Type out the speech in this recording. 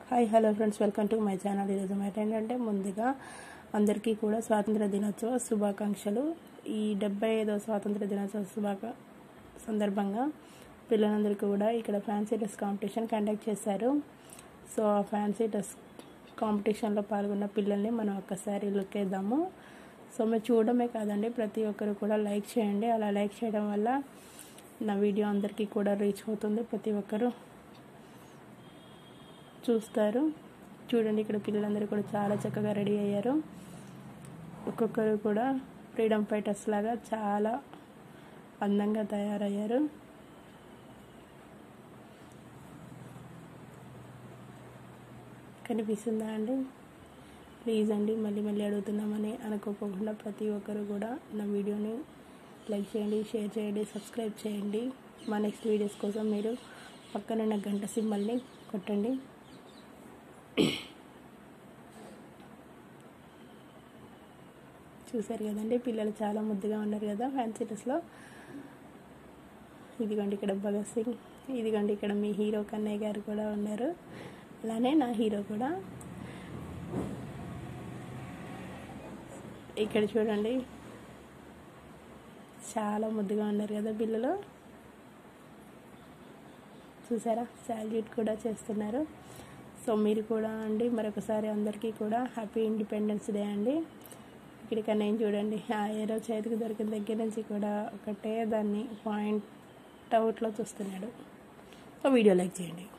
hi hello friends welcome to my channel ఈరోజు మాట ఏంటంటే ముందుగా అందరికీ కూడా స్వాతంత్ర దినోత్సవ శుభాకాంక్షలు ఈ డెబ్బై ఐదవ స్వాతంత్ర దినోత్సవ శుభాక సందర్భంగా పిల్లలందరికీ కూడా ఇక్కడ ఫ్యాన్సీ డ్రెస్ కాంపిటీషన్ కండక్ట్ చేశారు సో ఆ ఫ్యాన్సీ డ్రెస్ కాంపిటీషన్లో పాల్గొన్న పిల్లల్ని మనం ఒక్కసారి లుక్ వేద్దాము సో మీరు చూడడమే కాదండి ప్రతి ఒక్కరు కూడా లైక్ చేయండి అలా లైక్ చేయడం వల్ల నా వీడియో అందరికీ కూడా రీచ్ అవుతుంది ప్రతి ఒక్కరు చూస్తారు చూడండి ఇక్కడ పిల్లలందరూ కూడా చాలా చక్కగా రెడీ అయ్యారు ఒక్కొక్కరు కూడా ఫ్రీడమ్ ఫైటర్స్ లాగా చాలా అందంగా తయారయ్యారు కనిపిస్తుందా అండి ప్లీజ్ అండి మళ్ళీ మళ్ళీ అడుగుతున్నామని అనుకోకుండా ప్రతి ఒక్కరు కూడా నా వీడియోని లైక్ చేయండి షేర్ చేయండి సబ్స్క్రైబ్ చేయండి మా నెక్స్ట్ వీడియోస్ కోసం మీరు పక్కనున్న గంట సింబల్ని కొట్టండి చూసారు కదండి పిల్లలు చాలా ముద్దుగా ఉన్నారు కదా ఫ్యాన్సీ డ్రెస్లో ఇదిగోండి ఇక్కడ భగత్ సింగ్ ఇదిగోండి ఇక్కడ మీ హీరో కన్నయ్య గారు కూడా ఉన్నారు అలానే నా హీరో కూడా ఇక్కడ చూడండి చాలా ముద్దుగా ఉన్నారు కదా పిల్లలు చూసారా శాల్యూట్ కూడా చేస్తున్నారు సో మీరు కూడా అండి మరొకసారి అందరికీ కూడా హ్యాపీ ఇండిపెండెన్స్ డే అండి ఇక్కడికి నేను చూడండి ఆ ఏరో చేతికి దొరికిన దగ్గర నుంచి కూడా ఒకటే దాన్ని పాయింట్ అవుట్లో చూస్తున్నాడు సో వీడియో లైక్ చేయండి